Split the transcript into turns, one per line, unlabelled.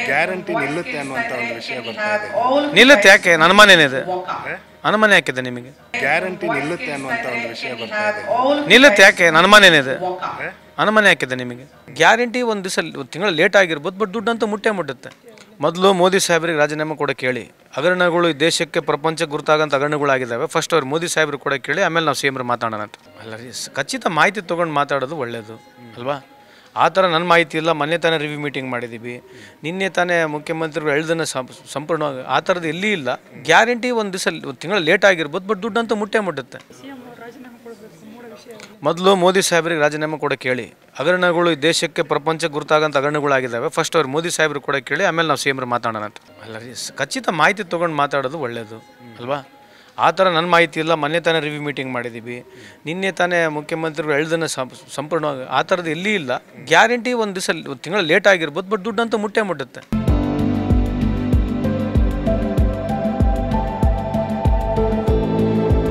guarantee ನಿಲ್ಲುತ್ತೆ ಅನ್ನುವಂಥ ಒಂದು ವಿಷಯ ಬರ್ತಾ ಇದೆ
ನಿಲ್ಲುತ್ತೆ ಯಾಕೆ ಅನುಮಾನ ಏನಿದೆ ಅನುಮಾನ ಯಾಕಿದೆ ನಿಮಗೆ
ಗ್ಯಾರಂಟಿ ನಿಲ್ಲುತ್ತೆ ಅನ್ನುವಂಥ ಒಂದು ವಿಷಯ ಬರ್ತಾ ಇದೆ
ನಿಲ್ಲುತ್ತೆ ಯಾಕೆ ಅನುಮಾನ ಏನಿದೆ ಅನುಮಾನ ಯಾಕಿದೆ ನಿಮಗೆ ಗ್ಯಾರಂಟಿ ಒಂದು ದಿವಸ ಒಂದು ತಿಂಗಳು ಲೇಟ್ ಆಗಿರ್ಬೋದು ಬಟ್ ದುಡ್ಡಂತೂ ಮುಟ್ಟೆ ಮುಟ್ಟುತ್ತೆ ಮೊದಲು ಮೋದಿ ಸಾಹೇಬ್ರಿಗೆ ರಾಜೀನಾಮೆ ಕೂಡ ಕೇಳಿ ಹಗರಣಗಳು ಈ ದೇಶಕ್ಕೆ ಪ್ರಪಂಚ ಗುರುತಾಗಂತ ಹಗರಣಗಳಾಗಿದ್ದಾವೆ ಫಸ್ಟ್ ಅವ್ರು ಮೋದಿ ಸಾಹೇಬ್ರು ಕೂಡ ಕೇಳಿ ಆಮೇಲೆ ನಾವು ಸಿ ಎಮ್ರು ಮಾತಾಡೋಣ ಅಂತ ಅಲ್ಲ ರೀ ಸ- ಖಚಿತ ಮಾಹಿತಿ ತೊಗೊಂಡು ಮಾತಾಡೋದು ಒಳ್ಳೆಯದು ಅಲ್ವಾ ಆ ಥರ ನನ್ನ ಮಾಹಿತಿ ಇಲ್ಲ ಮೊನ್ನೆ ತಾನೇ ರಿವ್ಯೂ ಮೀಟಿಂಗ್ ಮಾಡಿದ್ದೀವಿ ನಿನ್ನೆ ತಾನೇ ಮುಖ್ಯಮಂತ್ರಿಗಳು ಹೇಳ್ದನ್ನ ಸಂಪೂರ್ಣವಾಗಿ ಆ ಥರದ್ದು ಎಲ್ಲಿ ಇಲ್ಲ ಗ್ಯಾರಂಟಿ ಒಂದು ದಿವಸ ಒಂದು ತಿಂಗಳು ಲೇಟ್ ಆಗಿರ್ಬೋದು ಬಟ್ ದುಡ್ಡಂತೂ ಮುಟ್ಟೆ ಮುಟ್ಟುತ್ತೆ ಮೊದಲು ಮೋದಿ ಸಾಹೇಬ್ರಿಗೆ ರಾಜೀನಾಮೆ ಕೂಡ ಕೇಳಿ ಹಗರಣಗಳು ಈ ದೇಶಕ್ಕೆ ಪ್ರಪಂಚ ಗುರುತಾಗಂತ ಹಗರಣಗಳಾಗಿದ್ದಾವೆ ಫಸ್ಟ್ ಅವ್ರು ಮೋದಿ ಸಾಹೇಬ್ರು ಕೂಡ ಕೇಳಿ ಆಮೇಲೆ ನಾವು ಸಿ ಎಮ್ರು ಮಾತಾಡೋಣ ಅಂತ ಅಲ್ಲ ರೀ ಸ- ಖಚಿತ ಮಾಹಿತಿ ತೊಗೊಂಡು ಮಾತಾಡೋದು ಒಳ್ಳೆಯದು ಅಲ್ವಾ ಆ ಥರ ನನ್ನ ಮಾಹಿತಿ ಇಲ್ಲ ಮೊನ್ನೆ ತಾನೇ ರಿವ್ಯೂ ಮೀಟಿಂಗ್ ಮಾಡಿದ್ದೀವಿ ನಿನ್ನೆ ತಾನೇ ಮುಖ್ಯಮಂತ್ರಿಗಳು ಹೇಳ್ದನ್ನ ಸಂಪೂರ್ಣವಾಗಿ ಆ ಥರದ್ದು ಎಲ್ಲಿ ಇಲ್ಲ ಗ್ಯಾರಂಟಿ ಒಂದು ದಿವಸ ಒಂದು ತಿಂಗಳು ಲೇಟ್ ಆಗಿರ್ಬೋದು ಬಟ್ ದುಡ್ಡಂತೂ ಮುಟ್ಟೆ ಮುಟ್ಟುತ್ತೆ